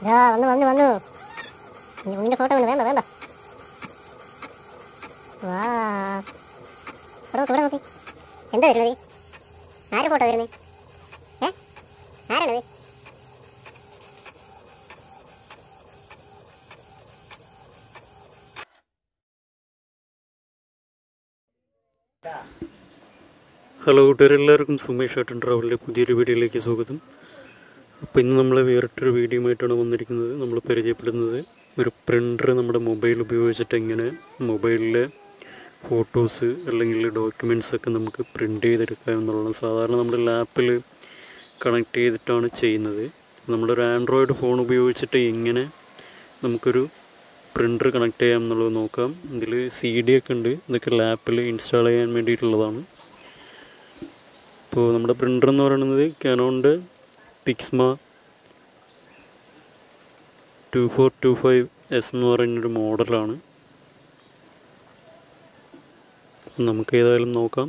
ഇതാ വന്നു വന്നു വന്നു ഇനി ഉണ്ണിൻ്റെ ഫോട്ടോ വേണ്ട വേണ്ട വേണ്ട വാ ഇവിടെ നോക്ക് ഇവിടെ നോക്കി എന്താ വരുന്നത് ആര് ഫോട്ടോ വരുന്നത് ഏ ആരാണത് ഹലോ കൂട്ടുകാർ എല്ലാവർക്കും സുമേഷ് ഏട്ടൻ ട്രാവലിൻ്റെ പുതിയൊരു വീഡിയോയിലേക്ക് സ്വാഗതം അപ്പോൾ ഇന്ന് നമ്മൾ വേറിട്ടൊരു വീഡിയോയുമായിട്ടാണ് വന്നിരിക്കുന്നത് നമ്മൾ പരിചയപ്പെടുന്നത് ഒരു പ്രിൻ്റർ നമ്മുടെ മൊബൈൽ ഉപയോഗിച്ചിട്ട് എങ്ങനെ മൊബൈലിലെ ഫോട്ടോസ് അല്ലെങ്കിൽ ഡോക്യുമെൻറ്റ്സ് ഒക്കെ നമുക്ക് പ്രിൻ്റ് ചെയ്തെടുക്കാം എന്നുള്ളതാണ് സാധാരണ നമ്മുടെ ലാപ്പിൽ കണക്ട് ചെയ്തിട്ടാണ് ചെയ്യുന്നത് നമ്മളൊരു ആൻഡ്രോയിഡ് ഫോൺ ഉപയോഗിച്ചിട്ട് എങ്ങനെ നമുക്കൊരു പ്രിൻ്റർ കണക്ട് ചെയ്യാം എന്നുള്ളത് നോക്കാം ഇതിൽ സി ഡി ഒക്കെ ഉണ്ട് ഇതൊക്കെ ലാപ്പിൽ ഇൻസ്റ്റാൾ ചെയ്യാൻ വേണ്ടിയിട്ടുള്ളതാണ് ഇപ്പോൾ നമ്മുടെ പ്രിൻ്റർ എന്ന് പറയുന്നത് കാനോണിൻ്റെ Pixma two four two five S എന്ന് പറയുന്നൊരു മോഡലാണ് നമുക്ക് ഏതായാലും നോക്കാം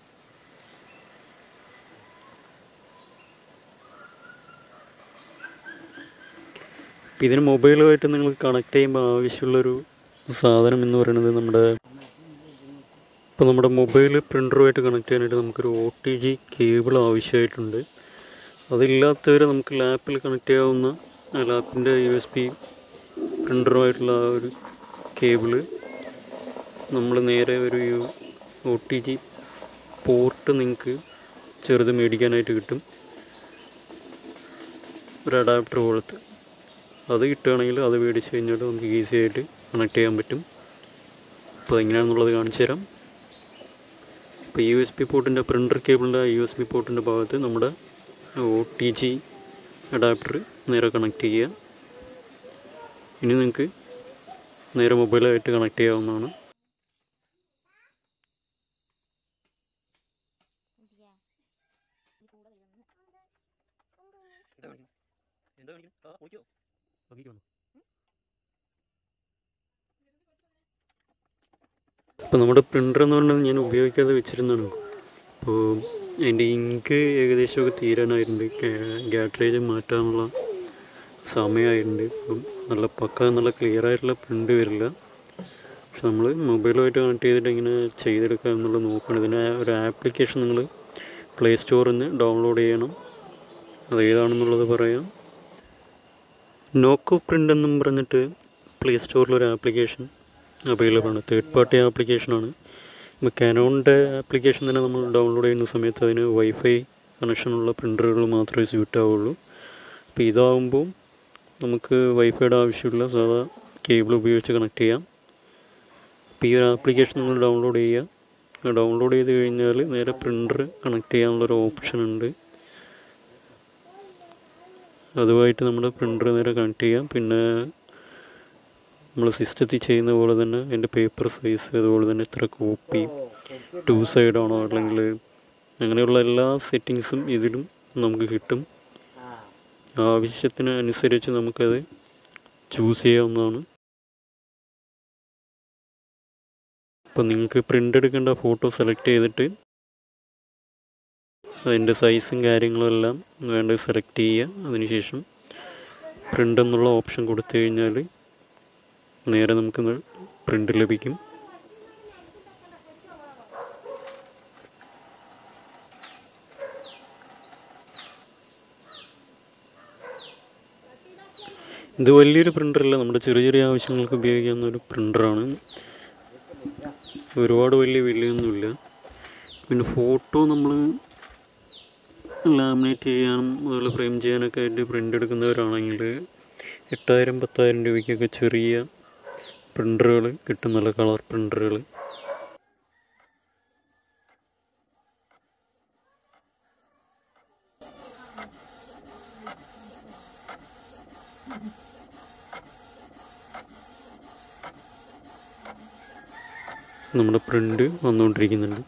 ഇപ്പം ഇതിന് മൊബൈലുമായിട്ട് നിങ്ങൾ കണക്ട് ചെയ്യുമ്പോൾ ആവശ്യമുള്ളൊരു സാധനം എന്ന് പറയുന്നത് നമ്മുടെ ഇപ്പോൾ നമ്മുടെ മൊബൈൽ പ്രിൻ്ററുമായിട്ട് കണക്ട് ചെയ്യാനായിട്ട് നമുക്കൊരു ഒ ടി ജി കേബിൾ ആവശ്യമായിട്ടുണ്ട് അതില്ലാത്തവരെ നമുക്ക് ലാപ്പിൽ കണക്ട് ചെയ്യാവുന്ന ലാപ്പിൻ്റെ യു എസ് ബി പ്രിൻ്ററുമായിട്ടുള്ള ആ ഒരു കേബിള് നമ്മൾ നേരെ ഒരു ഒ ടി ജി പോർട്ട് നിങ്ങൾക്ക് ചെറുത് മേടിക്കാനായിട്ട് കിട്ടും ഒരു അഡാപ്റ്റർ പോലത്തെ അത് കിട്ടുകയാണെങ്കിൽ അത് മേടിച്ച് കഴിഞ്ഞാൽ നമുക്ക് ഈസി ആയിട്ട് കണക്ട് ചെയ്യാൻ പറ്റും അപ്പോൾ അതെങ്ങനെയാണെന്നുള്ളത് കാണിച്ചു തരാം ഇപ്പോൾ യു എസ് ബി പോർട്ടിൻ്റെ പ്രിൻ്റർ കേബിളിൻ്റെ യു എസ് ബി പോർട്ടിൻ്റെ ഭാഗത്ത് നമ്മുടെ ഒ ടി ജി അഡാപ്റ്റർ നേരെ കണക്ട് ചെയ്യുക ഇനി നിങ്ങൾക്ക് നേരെ മൊബൈലായിട്ട് കണക്ട് ചെയ്യാവുന്നതാണ് ഇപ്പോൾ നമ്മുടെ പ്രിൻ്റർ എന്ന് പറയുന്നത് ഞാൻ ഉപയോഗിക്കാതെ വെച്ചിരുന്നതാണ് അപ്പോൾ അതിൻ്റെ ഇങ്ക് ഏകദേശമൊക്കെ തീരാനായിട്ടുണ്ട് ഗാട്രേജ് മാറ്റാനുള്ള സമയമായിട്ടുണ്ട് അപ്പം നല്ല പക്ക നല്ല ക്ലിയർ ആയിട്ടുള്ള പ്രിൻ്റ് വരില്ല പക്ഷെ നമ്മൾ മൊബൈലുമായിട്ട് കണക്ട് ചെയ്തിട്ട് ഇങ്ങനെ ചെയ്തെടുക്കുക എന്നുള്ളത് നോക്കണം ഇതിന് ഒരു ആപ്ലിക്കേഷൻ നിങ്ങൾ പ്ലേ സ്റ്റോറിൽ നിന്ന് ഡൗൺലോഡ് ചെയ്യണം അത് ഏതാണെന്നുള്ളത് പറയാം നോക്കോ പ്രിൻ്റ് എന്നും പറഞ്ഞിട്ട് പ്ലേ സ്റ്റോറിലൊരു ആപ്ലിക്കേഷൻ അവൈലബിൾ ആണ് തേർഡ് പാർട്ടി ആപ്ലിക്കേഷനാണ് ഇപ്പോൾ കാനോണിൻ്റെ ആപ്ലിക്കേഷൻ തന്നെ നമ്മൾ ഡൗൺലോഡ് ചെയ്യുന്ന സമയത്ത് അതിന് വൈഫൈ കണക്ഷനുള്ള പ്രിൻ്ററുകൾ മാത്രമേ സ്യൂട്ട് ആവുള്ളൂ അപ്പോൾ ഇതാവുമ്പോൾ നമുക്ക് വൈഫൈയുടെ ആവശ്യമില്ല സാധാ കേബിൾ ഉപയോഗിച്ച് കണക്ട് ചെയ്യാം അപ്പോൾ ഈ ഒരു ആപ്ലിക്കേഷൻ നിങ്ങൾ ഡൗൺലോഡ് ചെയ്യുക ഡൗൺലോഡ് ചെയ്ത് കഴിഞ്ഞാൽ നേരെ പ്രിൻ്റർ കണക്ട് ചെയ്യാനുള്ളൊരു ഓപ്ഷൻ ഉണ്ട് അതുമായിട്ട് നമ്മുടെ പ്രിൻ്റർ നേരെ കണക്ട് ചെയ്യാം പിന്നെ നമ്മൾ സിസ്റ്റത്തിൽ ചെയ്യുന്ന പോലെ തന്നെ അതിൻ്റെ പേപ്പർ സൈസ് അതുപോലെ തന്നെ എത്ര കോപ്പി ടു സൈഡ് ആണോ അല്ലെങ്കിൽ അങ്ങനെയുള്ള എല്ലാ സെറ്റിങ്സും ഇതിലും നമുക്ക് കിട്ടും ആവശ്യത്തിന് അനുസരിച്ച് നമുക്കത് ചൂസ് ചെയ്യാവുന്നതാണ് അപ്പോൾ നിങ്ങൾക്ക് പ്രിൻ്റ് എടുക്കേണ്ട ഫോട്ടോ സെലക്ട് ചെയ്തിട്ട് അതിൻ്റെ സൈസും കാര്യങ്ങളും എല്ലാം വേണ്ടത് സെലക്ട് ചെയ്യുക അതിനുശേഷം പ്രിൻ്റ് എന്നുള്ള ഓപ്ഷൻ കൊടുത്തു കഴിഞ്ഞാൽ നേരെ നമുക്ക് പ്രിൻ്റ് ലഭിക്കും ഇത് വലിയൊരു പ്രിൻ്ററല്ല നമ്മുടെ ചെറിയ ചെറിയ ആവശ്യങ്ങൾക്ക് ഉപയോഗിക്കാവുന്ന ഒരു പ്രിൻ്ററാണ് ഒരുപാട് വലിയ വിലയൊന്നുമില്ല പിന്നെ ഫോട്ടോ നമ്മൾ ലാമിനേറ്റ് ചെയ്യാനും അതുപോലെ ഫ്രെയിം ചെയ്യാനൊക്കെ ആയിട്ട് പ്രിൻ്റ് എടുക്കുന്നവരാണെങ്കിൽ എട്ടായിരം പത്തായിരം രൂപയ്ക്കൊക്കെ ചെറിയ പ്രിൻ്ററുകൾ കിട്ടും നല്ല കളർ പ്രിൻ്ററുകൾ നമ്മുടെ പ്രിൻ്റ് വന്നുകൊണ്ടിരിക്കുന്നുണ്ട്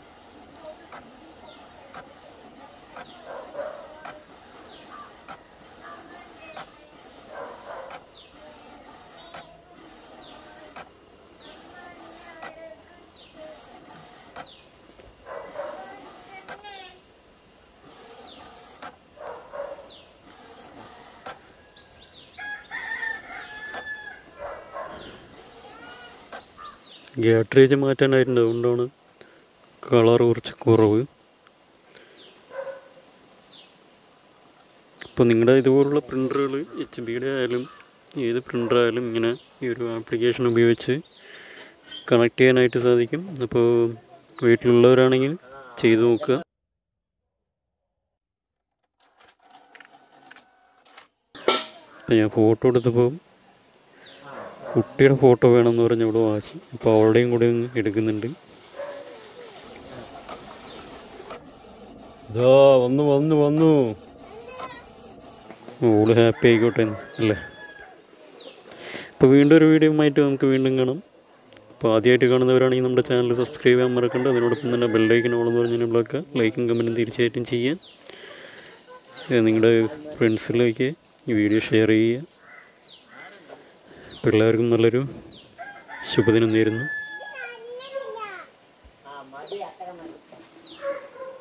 ഗ്യാട്രേജ് മാറ്റാനായിട്ടുണ്ട് അതുകൊണ്ടാണ് കളർ കുറച്ച് കുറവ് അപ്പോൾ നിങ്ങളുടെ ഇതുപോലുള്ള പ്രിൻ്ററുകൾ എച്ച് ബിയുടെ ആയാലും ഏത് പ്രിൻ്റർ ആയാലും ഇങ്ങനെ ഈ ഒരു ആപ്ലിക്കേഷൻ ഉപയോഗിച്ച് കണക്ട് ചെയ്യാനായിട്ട് സാധിക്കും അപ്പോൾ വീട്ടിലുള്ളവരാണെങ്കിൽ ചെയ്തു നോക്കുക അപ്പോൾ ഞാൻ ഫോട്ടോ എടുത്തപ്പോൾ കുട്ടിയുടെ ഫോട്ടോ വേണമെന്ന് പറഞ്ഞ് ഇവിടെ വാശി അപ്പോൾ അവളുടെയും കൂടെ ഒന്ന് എടുക്കുന്നുണ്ട് ഇതാ വന്നു വന്നു വന്നു ഓള് ഹാപ്പി ആയിക്കോട്ടെ എന്ന്, അല്ലേ അപ്പോൾ വീണ്ടും ഒരു വീഡിയോ ആയിട്ട് നമുക്ക് വീണ്ടും കാണാം അപ്പോൾ ആദ്യമായിട്ട് കാണുന്നവരാണെങ്കിൽ നമ്മുടെ ചാനൽ സബ്സ്ക്രൈബ് ചെയ്യാൻ മറക്കണ്ട അതിനോടൊപ്പം തന്നെ ബെല്ലൈക്കൻ ഓണെന്ന് പറഞ്ഞതിനുള്ളതൊക്കെ ലൈക്കും കമൻറ്റും തീർച്ചയായിട്ടും ചെയ്യാം ഏ, നിങ്ങളുടെ ഫ്രണ്ട്സിലേക്ക് ഈ വീഡിയോ ഷെയർ ചെയ്യുക അപ്പോൾ എല്ലാവർക്കും നല്ലൊരു ശുഭദിനം നേരുന്നു